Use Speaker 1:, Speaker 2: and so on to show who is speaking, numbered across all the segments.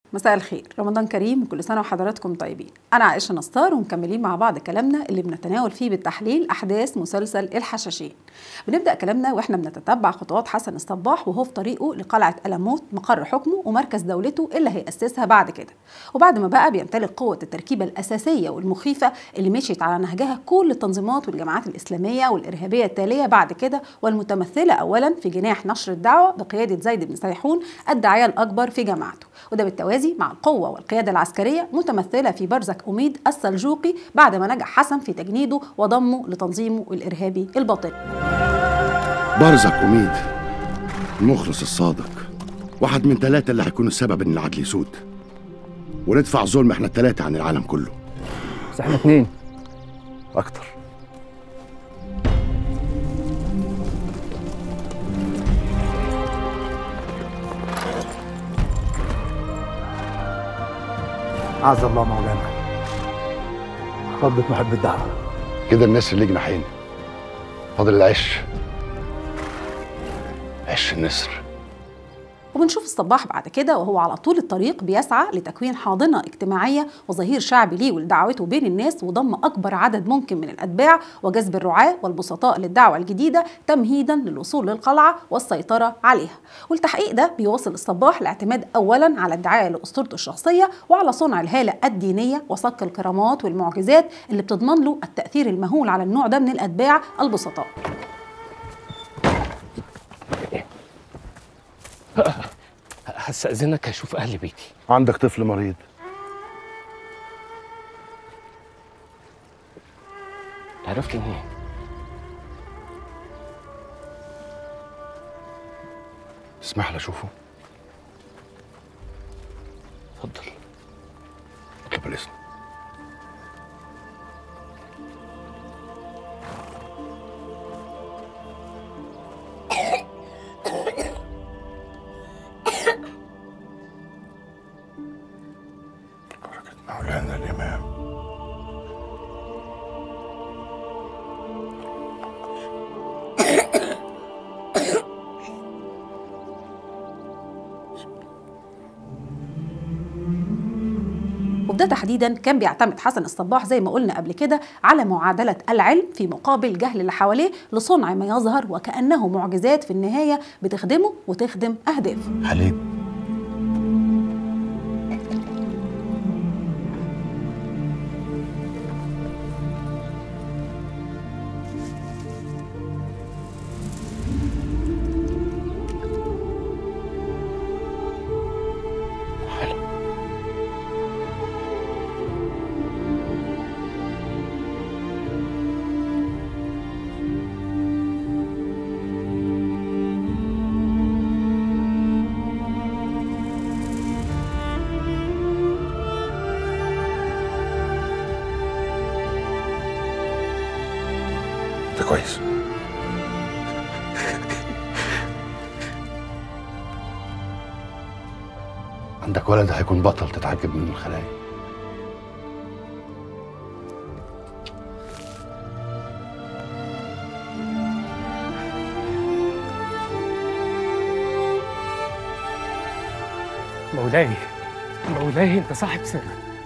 Speaker 1: مساء الخير رمضان كريم وكل سنه وحضراتكم طيبين انا عائشه نصار ومكملين مع بعض كلامنا اللي بنتناول فيه بالتحليل احداث مسلسل الحشاشين بنبدا كلامنا واحنا بنتتبع خطوات حسن الصباح وهو في طريقه لقلعه ألموت مقر حكمه ومركز دولته اللي هيأسسها بعد كده وبعد ما بقى بيمتلك قوه التركيبه الاساسيه والمخيفه اللي مشيت على نهجها كل التنظيمات والجماعات الاسلاميه والارهابيه التاليه بعد كده والمتمثله اولا في جناح نشر الدعوه بقياده زيد بن سيحون الداعيه الاكبر في جماعته وده بالتوازي مع القوة والقيادة العسكرية متمثلة في برزك أميد السلجوقي بعد ما نجح حسن في تجنيده وضمه لتنظيمه الإرهابي الباطني
Speaker 2: برزك أميد المخلص الصادق واحد من ثلاثة اللي هيكونوا السبب إن العدل يسود وندفع ظلم احنا الثلاثة عن العالم كله
Speaker 3: بس احنا اتنين اكتر عز الله مولانا ربة محب الدعوة
Speaker 2: كده النسر ليه جناحين فاضل العش عش النسر
Speaker 1: وبنشوف الصباح بعد كده وهو على طول الطريق بيسعى لتكوين حاضنة اجتماعية وظهير شعبي ليه ولدعوته بين الناس وضم أكبر عدد ممكن من الأتباع وجذب الرعاة والبسطاء للدعوة الجديدة تمهيدا للوصول للقلعة والسيطرة عليها والتحقيق ده بيواصل الصباح الاعتماد أولا على الدعاية لأسطورته الشخصية وعلى صنع الهالة الدينية وصك الكرامات والمعجزات اللي بتضمن له التأثير المهول على النوع ده من الأتباع البسطاء
Speaker 4: هستأذنك أشوف أهل بيتي
Speaker 2: عندك طفل مريض
Speaker 4: عرفت منين؟
Speaker 2: اسمح لي اشوفه
Speaker 4: اتفضل
Speaker 2: اطلب الاسم بركة مولانا الإمام
Speaker 1: وبده تحديدا كان بيعتمد حسن الصباح زي ما قلنا قبل كده على معادلة العلم في مقابل جهل اللي حواليه لصنع ما يظهر وكأنه معجزات في النهاية بتخدمه وتخدم أهدافه
Speaker 2: حليب
Speaker 4: حلو
Speaker 2: انت كويس عندك ولد هيكون بطل تتعجب منه الخلايا
Speaker 4: مولاي مولاي أنت صاحب سر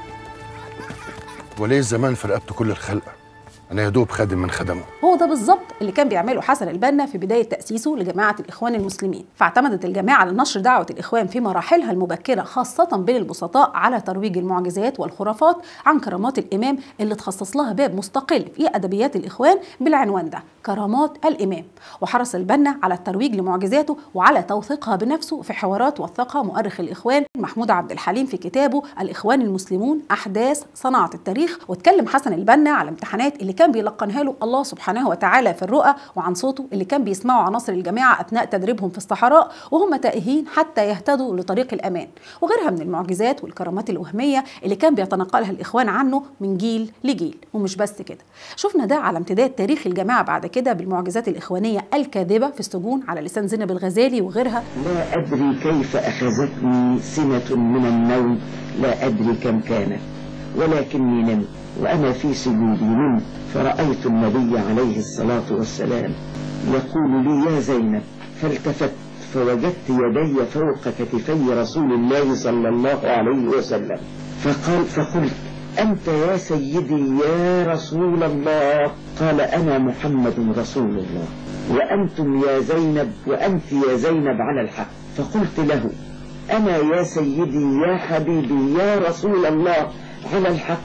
Speaker 2: وليه الزمان في رقبته كل الخلق انا يا دوب خادم من خدمه
Speaker 1: هو ده بالظبط اللي كان بيعمله حسن البنا في بداية تأسيسه لجماعة الإخوان المسلمين فاعتمدت الجماعة على نشر دعوة الإخوان في مراحلها المبكرة خاصة بين البسطاء على ترويج المعجزات والخرافات عن كرامات الإمام اللي تخصص لها باب مستقل في أدبيات الإخوان بالعنوان ده كرامات الإمام وحرص البنا على الترويج لمعجزاته وعلى توثيقها بنفسه في حوارات وثقها مؤرخ الإخوان محمود عبد الحليم في كتابه الإخوان المسلمون أحداث صناعة التاريخ واتكلم حسن البنا على امتحانات اللي كان بيلقنها له الله سبحانه وتعالى في الرؤى وعن صوته اللي كان بيسمعه عناصر الجماعة أثناء تدريبهم في الصحراء وهم تائهين حتى يهتدوا لطريق الأمان وغيرها من المعجزات والكرامات الوهمية اللي كان بيتنقلها الإخوان عنه من جيل لجيل ومش بس كده شفنا ده على امتداد تاريخ الجماعة بعد كده بالمعجزات الإخوانية الكاذبة في السجون على لسان زينب الغزالي وغيرها
Speaker 5: لا أدري كيف أخذتني سنة من النوم لا أدري كم كانت ولكني نمت وأنا في سجودي نمت فرأيت النبي عليه الصلاة والسلام يقول لي يا زينب فالتفت فوجدت يدي فوق كتفي رسول الله صلى الله عليه وسلم فقال فقلت أنت يا سيدي يا رسول الله قال أنا محمد رسول الله وأنتم يا زينب وأنت يا زينب على الحق فقلت له أنا يا سيدي يا حبيبي يا رسول الله على الحق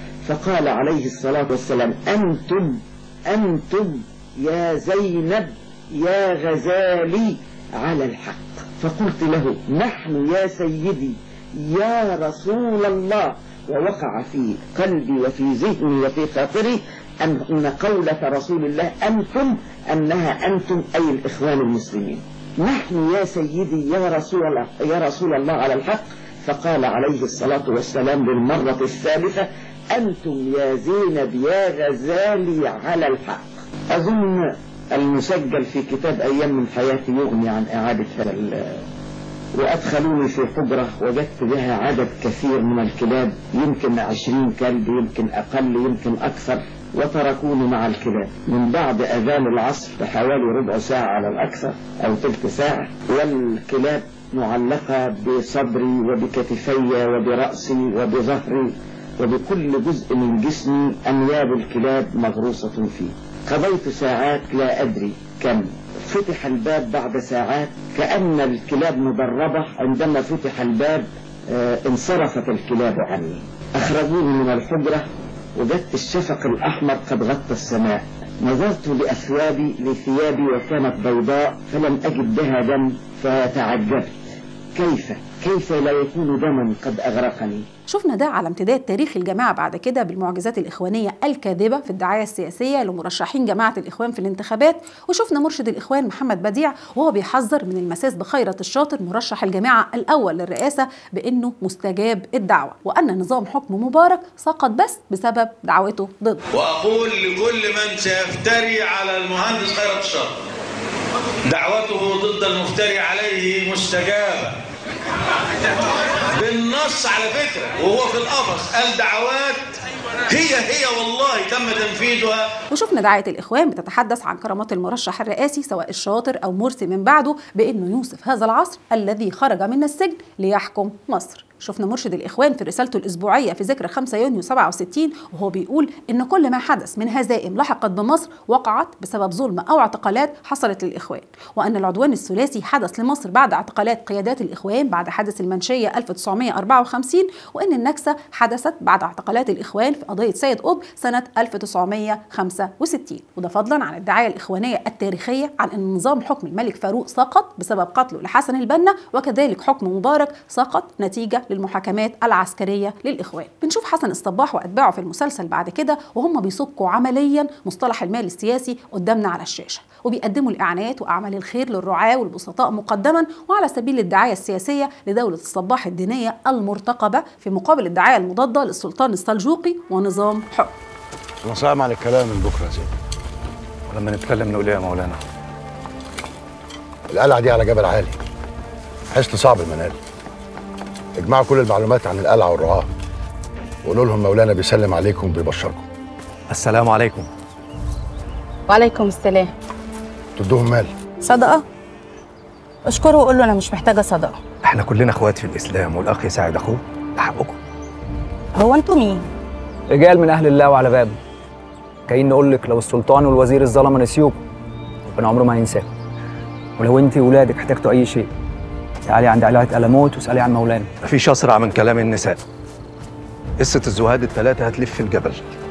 Speaker 5: فقال عليه الصلاة والسلام أنتم أنتم يا زينب يا غزالي على الحق فقلت له نحن يا سيدي يا رسول الله ووقع في قلبي وفي ذهني وفي خاطري أن أن قولة رسول الله أنتم أنها أنتم أي الإخوان المسلمين نحن يا سيدي يا رسول الله يا رسول الله على الحق فقال عليه الصلاة والسلام للمرة الثالثة أنتم يا زينب يا غزالي على الحق أظن المسجل في كتاب أيام من حياتي يغني عن إعادة هذا ال- وأدخلوني في حجرة وجدت بها عدد كثير من الكلاب يمكن عشرين كلب يمكن أقل يمكن أكثر وتركوني مع الكلاب من بعد أذان العصر بحوالي ربع ساعة على الأكثر أو تلك ساعة والكلاب معلقة بصدري وبكتفي وبرأسي وبظهري وبكل جزء من جسمي أنياب الكلاب مغروسة فيه قضيت ساعات لا أدري كم فتح الباب بعد ساعات كأن الكلاب مدربة عندما فتح الباب آه، انصرفت الكلاب عني أخرجوني من الحجرة وجدت الشفق الأحمر قد غطى السماء نظرت لأثوابي لثيابي وكانت بيضاء فلم أجد بها دم فتعجبت كيف كيف لا يكون دما قد أغرقني
Speaker 1: شفنا ده على امتداد تاريخ الجماعة بعد كده بالمعجزات الإخوانية الكاذبة في الدعاية السياسية لمرشحين جماعة الإخوان في الانتخابات وشفنا مرشد الإخوان محمد بديع وهو بيحذر من المساس بخيرة الشاطر مرشح الجماعة الأول للرئاسة بأنه مستجاب الدعوة وأن نظام حكم مبارك سقط بس بسبب دعوته ضده
Speaker 6: وأقول لكل من سيفتري على المهندس خيرت الشر دعوته ضد المفتري عليه مستجابة بالنص على فكرة وهو في القفص قال دعوات هي هي والله تم تنفيذها
Speaker 1: وشفنا دعاية الإخوان بتتحدث عن كرامات المرشح الرئاسي سواء الشاطر أو مرسي من بعده بأنه يوصف هذا العصر الذي خرج من السجن ليحكم مصر شفنا مرشد الإخوان في رسالته الأسبوعية في ذكرى 5 يونيو 67 وهو بيقول إن كل ما حدث من هزائم لحقت بمصر وقعت بسبب ظلم أو اعتقالات حصلت للإخوان وأن العدوان الثلاثي حدث لمصر بعد اعتقالات قيادات الإخوان بعد حادث المنشية 1954 وأن النكسة حدثت بعد اعتقالات الإخوان في قضية سيد قطب سنة 1965 وده فضلا عن الدعاية الإخوانية التاريخية عن أن نظام حكم الملك فاروق سقط بسبب قتله لحسن البنا وكذلك حكم مبارك سقط نتيجة للمحاكمات العسكرية للإخوان بنشوف حسن الصباح وأتباعه في المسلسل بعد كده وهم بيصكوا عمليا مصطلح المال السياسي قدامنا على الشاشة وبيقدموا الإعانات وأعمال الخير للرعاة والبسطاء مقدما وعلى سبيل الدعاية السياسية لدولة الصباح الدينية المرتقبة في مقابل الدعاية المضادة للسلطان السلجوقي ونظام حكم
Speaker 3: انا صعب على الكلام من بكره يا زين
Speaker 7: ولما نتكلم نقول ايه يا مولانا
Speaker 2: القلعة دي على جبل عالي حصن صعب المنال اجمعوا كل المعلومات عن القلعة والرعاة وقولوا لهم مولانا بيسلم عليكم وبيبشركم
Speaker 7: السلام عليكم
Speaker 8: وعليكم السلام
Speaker 2: تدوهم مال
Speaker 8: صدقة اشكره وقول له انا مش محتاجة صدقة
Speaker 7: احنا كلنا اخوات في الاسلام والاخ يساعد اخوه ده حقكم
Speaker 8: هو انتوا مين؟
Speaker 9: رجال من اهل الله وعلى بابه جايين نقول لك لو السلطان والوزير الظلمه نسيوكم ربنا عمره ما هينساكم ولو انت وولادك احتجتوا اي شيء تعالي عند علاء قلموت واسالي عن مولانا
Speaker 7: مفيش اسرع من كلام النساء قصه الزهاد الثلاثه هتلف في الجبل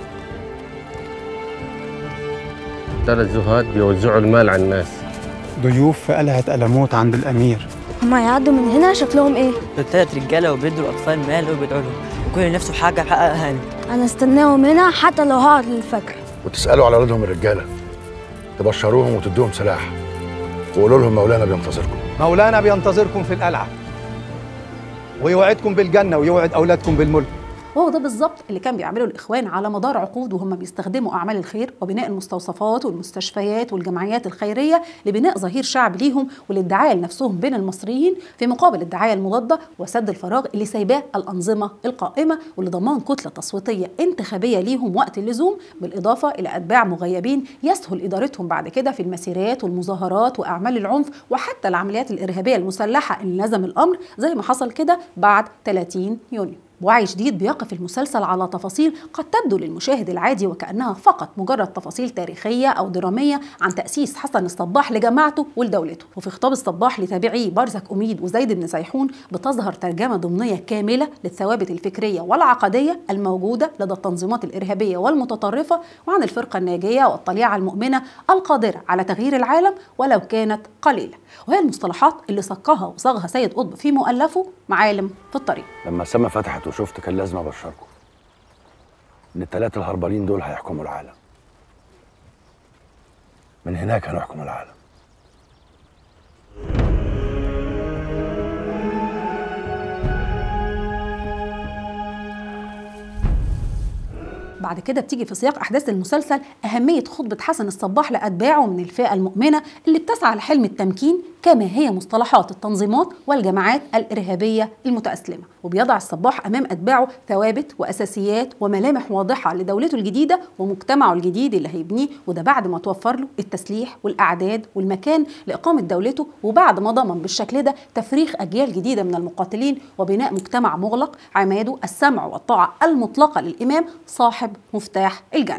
Speaker 10: ثلاث زهاد بيوزعوا المال على الناس
Speaker 11: ضيوف في قلعة ألموت عند الأمير
Speaker 12: هما يعدوا من هنا شكلهم ايه؟
Speaker 13: ثلاث رجاله وبيدوا الاطفال مال وبيدعوا لهم وكل نفسه بحاجه يحققها له
Speaker 12: انا استناهم هنا حتى لو هقعد للفجر
Speaker 2: وتسألوا على أولادهم الرجالة تبشروهم وتدوهم سلاح وقولوا لهم مولانا بينتظركم
Speaker 14: مولانا بينتظركم في القلعة ويوعدكم بالجنة ويوعد أولادكم بالملك
Speaker 1: وهو ده بالظبط اللي كان بيعمله الاخوان على مدار عقود وهم بيستخدموا اعمال الخير وبناء المستوصفات والمستشفيات والجمعيات الخيريه لبناء ظهير شعب ليهم والادعاء لنفسهم بين المصريين في مقابل الدعايه المضاده وسد الفراغ اللي سايباه الانظمه القائمه ولضمان كتله تصويتيه انتخابيه ليهم وقت اللزوم بالاضافه الى اتباع مغيبين يسهل ادارتهم بعد كده في المسيرات والمظاهرات واعمال العنف وحتى العمليات الارهابيه المسلحه اللي لزم الامر زي ما حصل كده بعد 30 يونيو بوعي شديد بيقف المسلسل على تفاصيل قد تبدو للمشاهد العادي وكأنها فقط مجرد تفاصيل تاريخية أو درامية عن تأسيس حسن الصباح لجماعته ولدولته وفي خطاب الصباح لتابعيه برزك أميد وزيد بن سيحون بتظهر ترجمة ضمنية كاملة للثوابت الفكرية والعقدية الموجودة لدى التنظيمات الإرهابية والمتطرفة وعن الفرقة الناجية والطليعة المؤمنة القادرة على تغيير العالم ولو كانت قليلة وهي المصطلحات اللي صكها وصاغها سيد قطب في مؤلفه معالم في الطريق
Speaker 3: لما السما فتحت وشفت كان لازم ابشركم ان الثلاثه الهربانين دول هيحكموا العالم من هناك هنحكم العالم
Speaker 1: بعد كده بتيجي في سياق احداث المسلسل اهميه خطبه حسن الصباح لاتباعه من الفئه المؤمنه اللي بتسعى لحلم التمكين كما هي مصطلحات التنظيمات والجماعات الارهابيه المتاسلمه وبيضع الصباح امام اتباعه ثوابت واساسيات وملامح واضحه لدولته الجديده ومجتمعه الجديد اللي هيبنيه وده بعد ما توفر له التسليح والاعداد والمكان لاقامه دولته وبعد ما ضمن بالشكل ده تفريخ اجيال جديده من المقاتلين وبناء مجتمع مغلق عماده السمع والطاعه المطلقه للامام صاحب مفتاح الجنه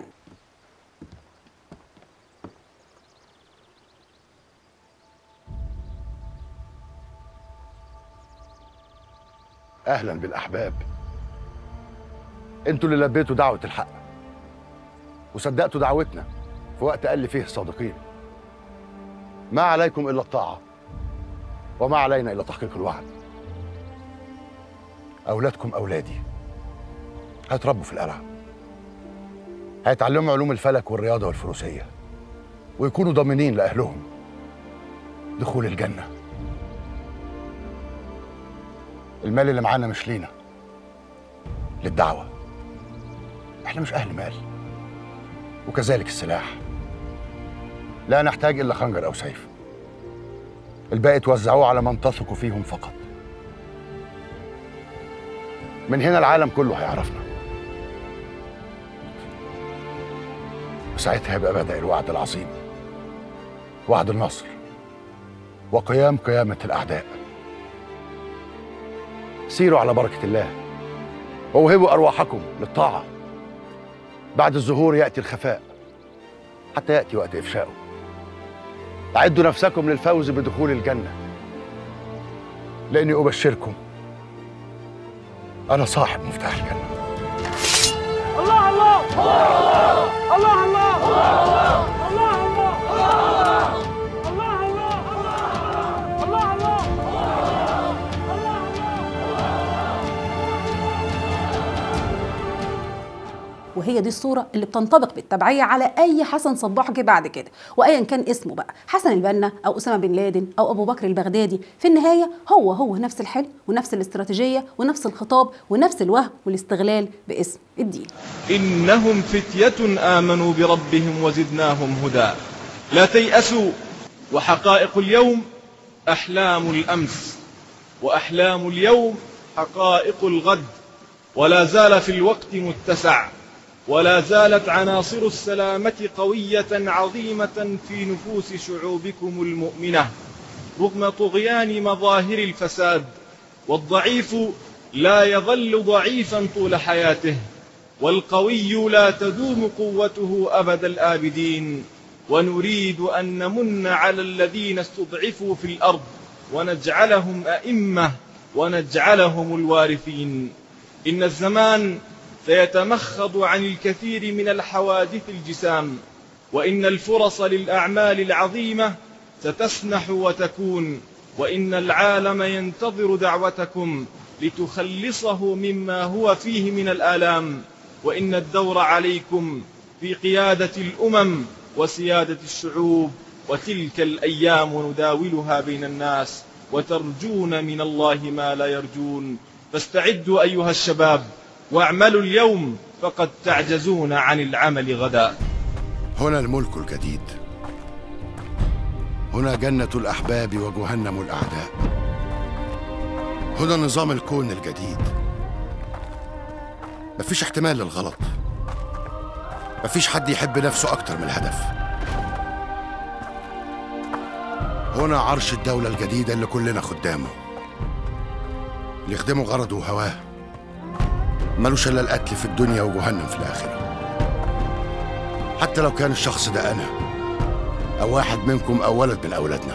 Speaker 2: اهلا بالاحباب انتوا اللي لبيتوا دعوه الحق وصدقتوا دعوتنا في وقت قل فيه الصادقين ما عليكم الا الطاعه وما علينا الا تحقيق الوعد اولادكم اولادي هيتربوا في القلعه هيتعلموا علوم الفلك والرياضه والفروسيه ويكونوا ضامنين لاهلهم دخول الجنه المال اللي معانا مش لينا للدعوة احنا مش أهل مال وكذلك السلاح لا نحتاج إلا خنجر أو سيف الباقي توزعوه على من تثقوا فيهم فقط من هنا العالم كله هيعرفنا وساعتها يبقى بدأ الوعد العظيم وعد النصر وقيام قيامة الأعداء سيروا على بركة الله ووهبوا أرواحكم للطاعة بعد الظهور يأتي الخفاء حتى يأتي وقت إفشائه أعدوا نفسكم للفوز بدخول الجنة لأني أبشركم أنا صاحب مفتاح الجنة
Speaker 14: الله الله الله الله الله الله
Speaker 1: وهي دي الصوره اللي بتنطبق بالتبعيه على اي حسن صباح جه بعد كده وايا كان اسمه بقى حسن البنا او اسامه بن لادن او ابو بكر البغدادي في النهايه هو هو نفس الحلم ونفس الاستراتيجيه ونفس الخطاب ونفس الوهم والاستغلال باسم الدين
Speaker 15: إنهم فتية آمنوا بربهم وزدناهم هدى لا تيأسوا وحقائق اليوم أحلام الأمس وأحلام اليوم حقائق الغد ولا زال في الوقت متسع ولا زالت عناصر السلامة قوية عظيمة في نفوس شعوبكم المؤمنة رغم طغيان مظاهر الفساد والضعيف لا يظل ضعيفا طول حياته والقوي لا تدوم قوته أبد الآبدين ونريد أن نمن على الذين استضعفوا في الأرض ونجعلهم أئمة ونجعلهم الوارثين إن الزمان سيتمخض عن الكثير من الحوادث الجسام وإن الفرص للأعمال العظيمة ستسنح وتكون وإن العالم ينتظر دعوتكم لتخلصه مما هو فيه من الآلام وإن الدور عليكم في قيادة الأمم وسيادة الشعوب وتلك الأيام نداولها بين الناس وترجون من الله ما لا يرجون فاستعدوا أيها الشباب واعملوا اليوم فقد تعجزون عن العمل غدا
Speaker 2: هنا الملك الجديد هنا جنة الأحباب وجهنم الأعداء هنا نظام الكون الجديد مفيش احتمال للغلط مفيش حد يحب نفسه أكتر من الهدف هنا عرش الدولة الجديدة اللي كلنا خدامه اللي يخدمه غرضه وهواه ملوش إلا القتل في الدنيا وجهنم في الآخرة حتى لو كان الشخص ده أنا أو واحد منكم أو ولد من أولادنا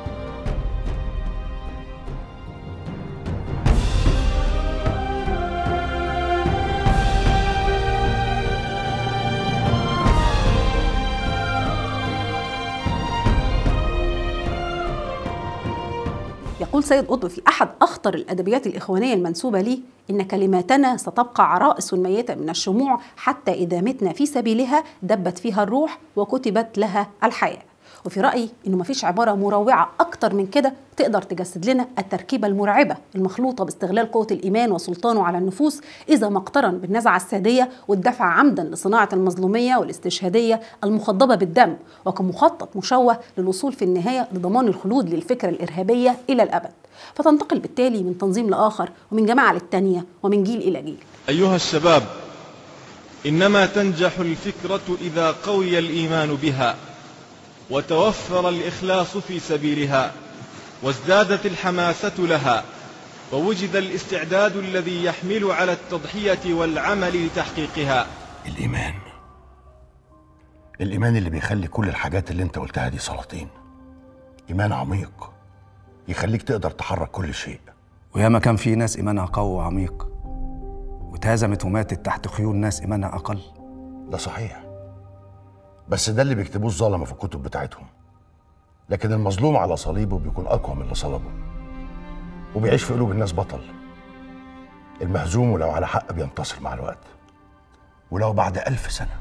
Speaker 1: يقول سيد قطب في أحد أخطر الأدبيات الإخوانية المنسوبة لي إن كلماتنا ستبقى عرائس ميتة من الشموع حتى إذا متنا في سبيلها دبت فيها الروح وكتبت لها الحياة وفي رأيي إنه مفيش عبارة مروعة أكتر من كده تقدر تجسد لنا التركيبة المرعبة المخلوطة باستغلال قوة الإيمان وسلطانه على النفوس إذا ما اقترن بالنزعة السادية والدفع عمدا لصناعة المظلومية والاستشهادية المخضبة بالدم وكمخطط مشوه للوصول في النهاية لضمان الخلود للفكرة الإرهابية إلى الأبد فتنتقل بالتالي من تنظيم لآخر ومن جماعة للتانية ومن جيل إلى جيل
Speaker 15: أيها الشباب إنما تنجح الفكرة إذا قوي الإيمان بها وتوفر الإخلاص في سبيلها وازدادت الحماسة لها ووجد الاستعداد الذي يحمل على التضحية والعمل لتحقيقها
Speaker 2: الإيمان الإيمان اللي بيخلي كل الحاجات اللي أنت قلتها دي سلاطين إيمان عميق يخليك تقدر تحرك كل شيء
Speaker 7: وياما كان في ناس إيمانها قوي وعميق واتهزمت وماتت تحت خيول ناس إيمانها أقل
Speaker 2: ده صحيح بس ده اللي بيكتبوه الظلمه في الكتب بتاعتهم لكن المظلوم على صليبه بيكون اقوى من اللي صلبه وبيعيش في قلوب الناس بطل المهزوم ولو على حق بينتصر مع الوقت ولو بعد ألف سنة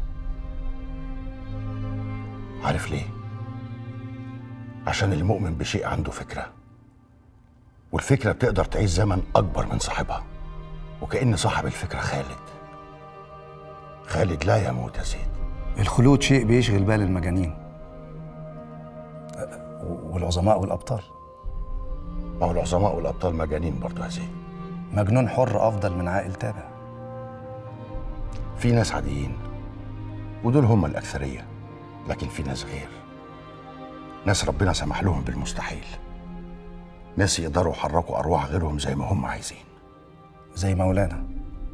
Speaker 2: عارف ليه؟ عشان المؤمن بشيء عنده فكرة والفكرة بتقدر تعيش زمن أكبر من صاحبها وكأن صاحب الفكرة خالد خالد لا يموت يا زيد
Speaker 7: الخلود شيء بيشغل بال المجانين والعظماء والأبطال
Speaker 2: ما هو العظماء والأبطال مجانين برضه يا زيد
Speaker 7: مجنون حر أفضل من عاقل تابع
Speaker 2: في ناس عاديين ودول هم الأكثرية لكن في ناس غير ناس ربنا سمح لهم بالمستحيل ناس يقدروا يحركوا أرواح غيرهم زي ما هم عايزين
Speaker 7: زي مولانا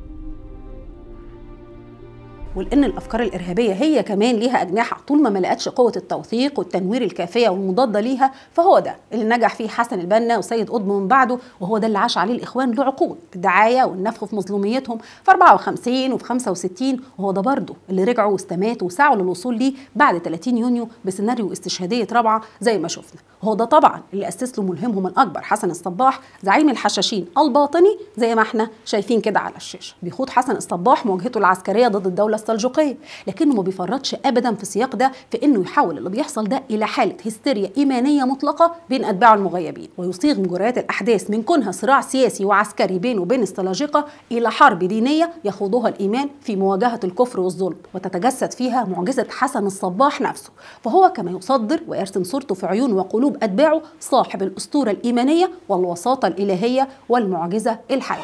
Speaker 1: ولان الافكار الارهابيه هي كمان ليها اجنحه طول ما ما لقتش قوه التوثيق والتنوير الكافيه والمضاده ليها فهو ده اللي نجح فيه حسن البنا وسيد قطب من بعده وهو ده اللي عاش عليه الاخوان لعقود الدعايه والنفخ في مظلوميتهم في 54 وفي 65 وهو ده برضه اللي رجعوا واستماتوا وسعوا للوصول ليه بعد 30 يونيو بسيناريو استشهاديه رابعه زي ما شفنا وهو ده طبعا اللي اسس له ملهمهم الاكبر حسن الصباح زعيم الحشاشين الباطني زي ما احنا شايفين كده على الشاشه بيخوض حسن الصباح مواجهته العسكريه ضد الدوله السلجوقيه لكنه ما بيفرطش ابدا في السياق ده في انه يحول اللي بيحصل ده الى حاله هستيريا ايمانيه مطلقه بين اتباعه المغيبين ويصيغ مجريات الاحداث من كونها صراع سياسي وعسكري بينه وبين السلاجقه الى حرب دينيه يخوضها الايمان في مواجهه الكفر والظلم وتتجسد فيها معجزه حسن الصباح نفسه فهو كما يصدر ويرسم صورته في عيون وقلوب اتباعه صاحب الاسطوره الايمانيه والوساطه الالهيه والمعجزه الحيه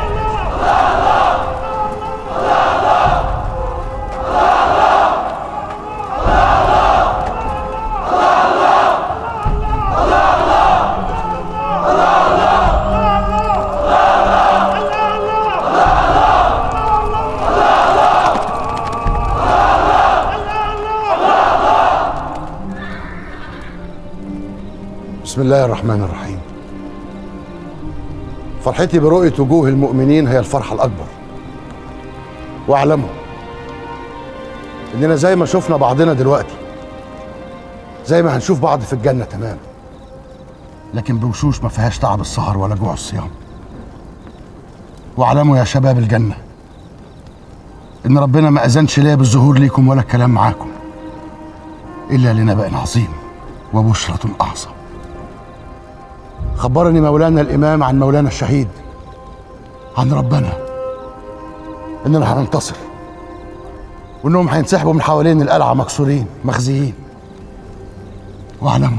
Speaker 2: بسم الله الرحمن الرحيم فرحتي برؤية وجوه المؤمنين هي الفرحة الأكبر واعلموا إننا زي ما شفنا بعضنا دلوقتي زي ما هنشوف بعض في الجنة تمام لكن بوشوش ما فيهاش تعب السهر ولا جوع الصيام واعلموا يا شباب الجنة إن ربنا ما أذنش ليا بالظهور ليكم ولا الكلام معاكم إلا لنبأ عظيم وبشرة أعظم خبرني مولانا الإمام عن مولانا الشهيد عن ربنا اننا هننتصر وانهم هينسحبوا من حوالين القلعه مكسورين مخزيين واعلموا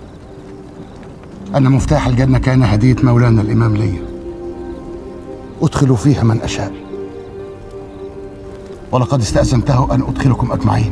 Speaker 2: ان مفتاح الجنه كان هديه مولانا الامام لي ادخلوا فيها من اشاء ولقد استاذنته ان ادخلكم اجمعين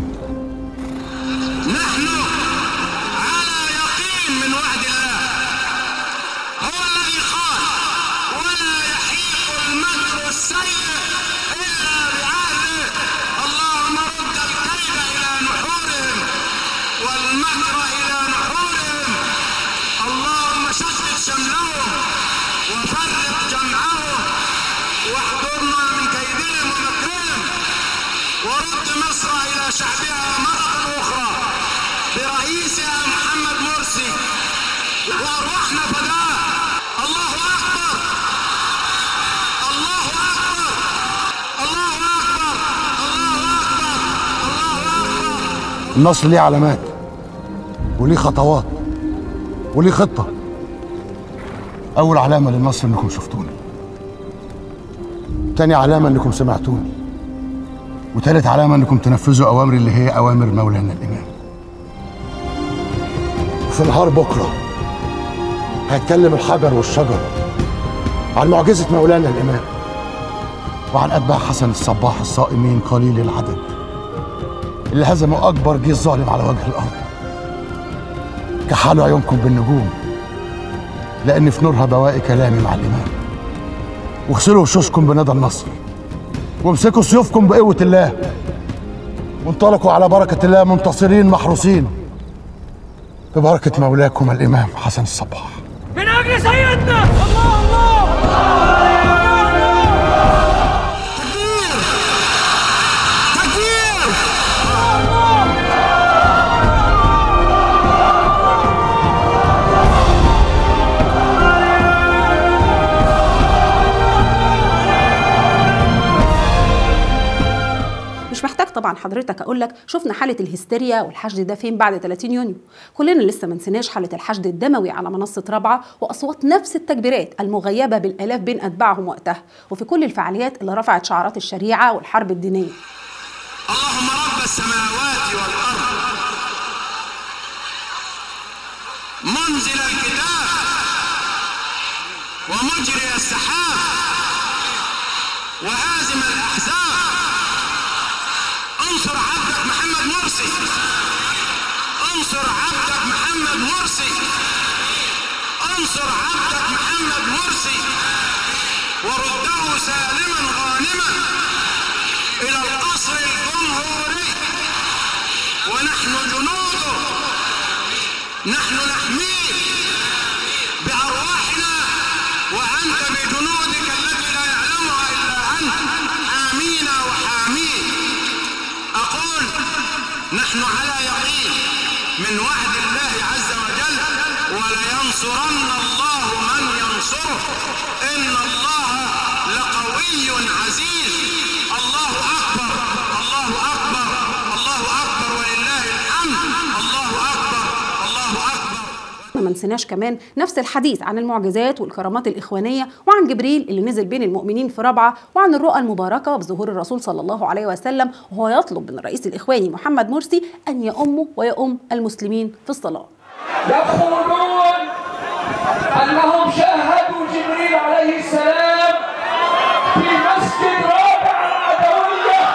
Speaker 14: من وعد الله هو الذي قال ولا يحيق المكر السيء الا بعهده اللهم رد الكيد الى نحورهم والمكر الى نحورهم اللهم شتت شملهم وفرق جمعهم واحضرنا من كيدهم ومكرهم ورد مصر الى شعبها مره اخرى برئيسها محمد مرسي وارواحنا فداه الله اكبر الله اكبر الله اكبر
Speaker 2: النصر ليه علامات وليه خطوات وليه خطة أول علامة للنصر إنكم شفتوني تاني علامة إنكم سمعتوني وتالت علامة إنكم تنفذوا أوامري اللي هي أوامر مولانا الإمام وفي نهار بكرة هيتكلم الحجر والشجر عن معجزة مولانا الإمام وعن أتباع حسن الصباح الصائمين قليل العدد اللي هزموا أكبر جيش ظالم على وجه الأرض كحلوا عيونكم بالنجوم لأن في نورها بواقي كلامي مع الإمام واغسلوا وشوشكم بندى النصر وامسكوا سيوفكم بقوة الله وانطلقوا على بركة الله منتصرين محروسين ببركة مولاكم الإمام حسن الصباح
Speaker 14: من اجل سيدنا الله الله
Speaker 1: مش محتاج طبعا حضرتك اقول لك شفنا حاله الهستيريا والحشد ده فين بعد 30 يونيو كلنا لسه ما نسيناش حاله الحشد الدموي على منصه رابعه واصوات نفس التكبيرات المغيبه بالالاف بين اتباعهم وقتها وفي كل الفعاليات اللي رفعت شعارات الشريعه والحرب الدينيه
Speaker 14: اللهم رب السماوات والارض منزل الكتاب ومجري السحاب وهازم الاحزاب انصر عبدك محمد مرسي انصر عبدك محمد مرسي انصر عبدك محمد مرسي ورده سالما غانما الى القصر الجمهوري ونحن جنوده نحن نحميه بارواحنا وانت بجنودك التي لا يعلمها الا انت حامينا وحاميه اقول نحن على يقين من وعد الله عز وجل ولينصرن الله من ينصره ان الله لقوي عزيز الله اكبر الله اكبر الله اكبر ولله الحمد الله اكبر الله اكبر
Speaker 1: ما نسيناش كمان نفس الحديث عن المعجزات والكرامات الإخوانية وعن جبريل اللي نزل بين المؤمنين في رابعة وعن الرؤى المباركة بظهور الرسول صلى الله عليه وسلم وهو يطلب من الرئيس الإخواني محمد مرسي أن يؤمه ويؤم المسلمين في الصلاة
Speaker 14: يقولون انهم شاهدوا جبريل عليه السلام في مسجد رابع العدويه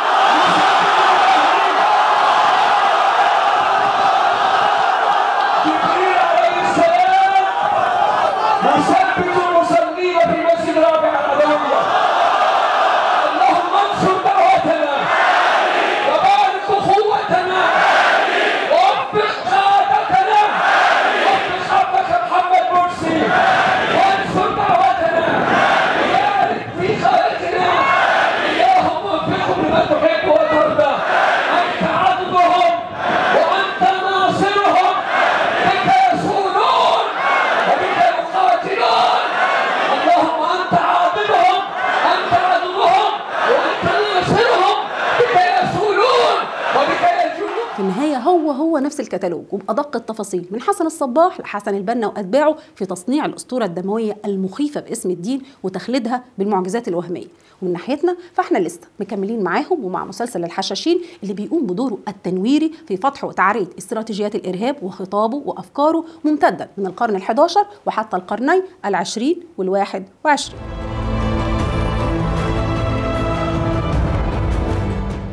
Speaker 14: جبريل عليه السلام مثبت المصلين في مسجد رابع العدويه اللهم انصر دعوتنا وبارك اخوتنا ووفق قادتنا وفق عبدك محمد مرسي وانصر دعوتنا
Speaker 1: هو هو نفس الكتالوج وبأدق التفاصيل من حسن الصباح لحسن البنا وأتباعه في تصنيع الأسطورة الدموية المخيفة باسم الدين وتخليدها بالمعجزات الوهمية ومن ناحيتنا فاحنا لسه مكملين معاهم ومع مسلسل الحشاشين اللي بيقوم بدوره التنويري في فتح وتعريض استراتيجيات الإرهاب وخطابه وأفكاره ممتدا من القرن ال11 وحتى القرنين العشرين والواحد وعشرين